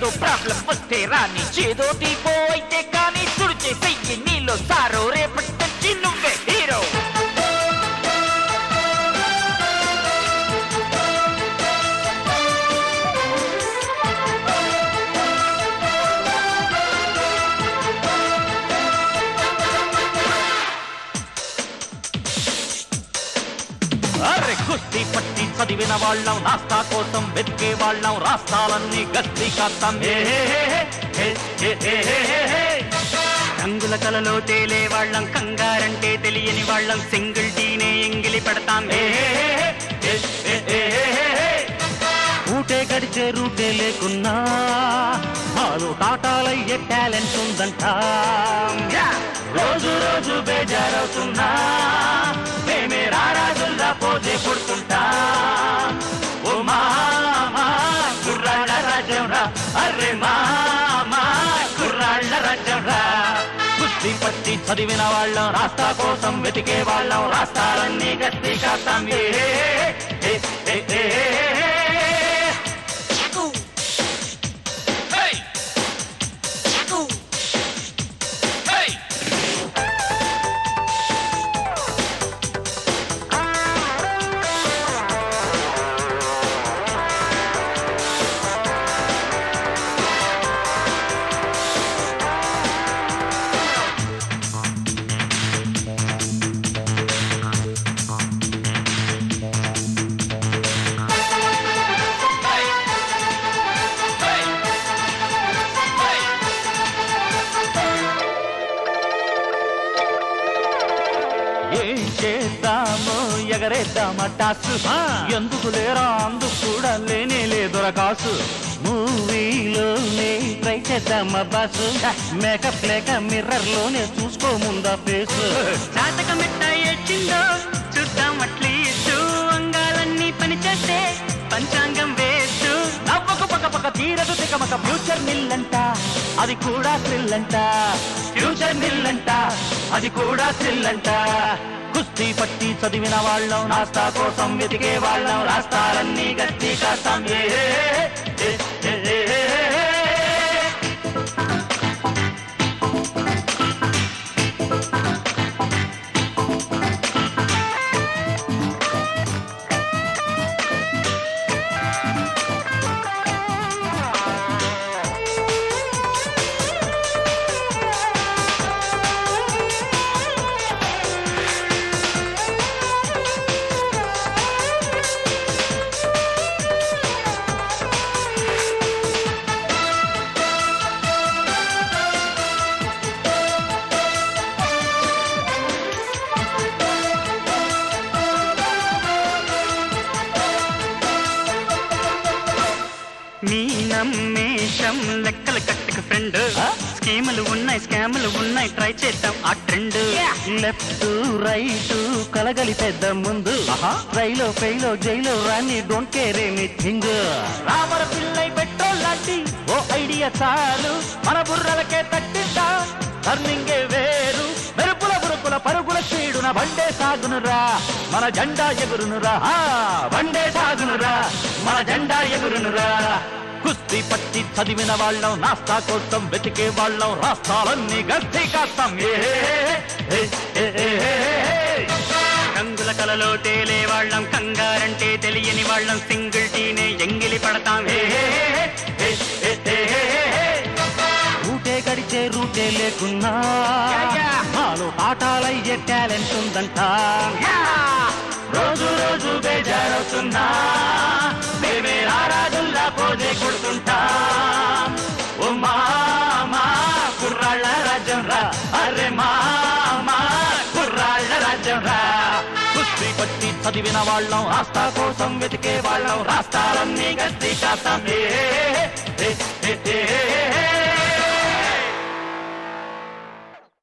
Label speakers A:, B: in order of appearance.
A: ఏదో ప్రాబ్లం వస్తే రాని చేదోటి పో అయితే కానీ తుడిచే చెయ్యి నీలో సారో రేపటి నుంచి నువ్వే హీరో అరే కుస్తీ పట్టి చదివిన వాళ్ళం రాస్తా కోసం వెతికే వాళ్ళం రాష్ట్రాలన్నీ గస్తీ కాస్తాం ఏ హే హే హే హే హే హే హే హే.
B: రంగుల కలలో తేలే వాళ్ళం కంగారంటే తెలియని వాళ్ళం సింగిల్ టీనే ఎంగిలి పెడతాం
A: ఏ హే హే హే హే హే హే హే.
C: ఊటే గడిచే రూటే లేకున్నా నాలో టాటాలయ్యే టాలెంట్ ఉందంట
A: యా! రోజు రోజు బేజారవుతున్నా మేమే రారాజుల్లా పోజే కొడుతుంటా ఓ మామా కుర్రాళ్ళ రాజ్యం రా అర్రే మామా కుర్రాళ్ళ రాజ్యం రా కుస్తీ పట్టి చదివిన వాళ్ళం రాస్తా కోసం వెతికే వాళ్ళం రాస్తారన్నీ గట్టి కాస్తాం ఏ ఏ, ఏ, ఏ, ఏ, ఏ. Hey! Hey! ఏం చేద్దామో ఎగరేద్దామా టాసు ఎందుకు లేరా అందుకు కూడా లేనే లేదురా కాసు
C: మూవీలోనే ట్రై చేద్దామా బాసు మేకప్ లేక మిర్రర్ లోనే చూసుకో ముందా ఫేస్
B: జాతక మెట్ట ఎచ్చిందో చూద్దాం అట్లీస్ట్ అంగాలన్నీ పని చేస్తే పంచాంగం వేస్తూ
A: నవ్వకు పక్క పక్క తీరదు తికమక ఫ్యూచర్ నిల్లంట అది కూడా థ్రిల్ అంట ఫ్యూచర్ నిల్లంట అది కూడా థ్రిల్ అంట కుస్తీ పట్టి చదివిన వాళ్ళం నాస్తా కోసం వెతికే వాళ్ళం రాస్తారన్నీ గట్టి కాస్తాం ఏ ఏ, ఏ, ఏ, ఏ, ఏ.
B: మీ నమ్మేషం లెక్కలు కట్టుకు ఫ్రెండ్
A: ఆ?
B: స్కీములు ఉన్నాయి స్కాములు ఉన్నాయి ట్రై చేద్దాం ఆ ట్రెండ్
C: లెఫ్ట్ రైట్ కలగలి పెద్ద ముందు రైలో ఫెయిలో జైలో రాని don't care anything
A: Ramar Pillai petrol లాంటి ఓ ఐడియా చాలు మన బుర్రలకే తట్టిద్దా టర్నింగే వేరు మెరుపుల బురుకుల పరుగుల చీడున బండే సాగునురా మన జెండా ఎగురునురా ఆ, బండే సాగునురా మన జెండా ఎగురునురా కుస్తీ పట్టి చదివిన వాళ్ళం నాస్తా కోసం వెతికే వాళ్ళం రాష్ట్రాలన్నీ గట్టి కాస్తాం ఏ ఏ, ఏ, ఏ, ఏ, ఏ.
B: రంగుల కలలో తేలే వాళ్ళం కంగారంటే తెలియని వాళ్ళం సింగిల్ టీనే ఎంగిలి పడతాం
A: ఏ, ఏ, ఏ, ఏ, ఏ, ఏ, ఏ.
C: ఊటే గడిచే రూటే లేకున్నా
A: యా, యా.
C: నాలో టాటాలయ్యే టాలెంట్ ఉందంట
A: యా! రోజు రోజు బేజారవుతున్నా మేమే రారాజుల్లా పోజే కొడుతుంటా ఓ మామా కుర్రాళ్ళ రాజ్యం రా అరే మామా కుర్రాళ్ళ రాజ్యం రా కుస్తీ పట్టి చదివిన వాళ్ళం రాస్తా కోసం వెతికే వాళ్ళం రాస్తారన్నీ గట్టి కాస్తాం ఏ ఏ, ఏ, ఏ, ఏ, ఏ.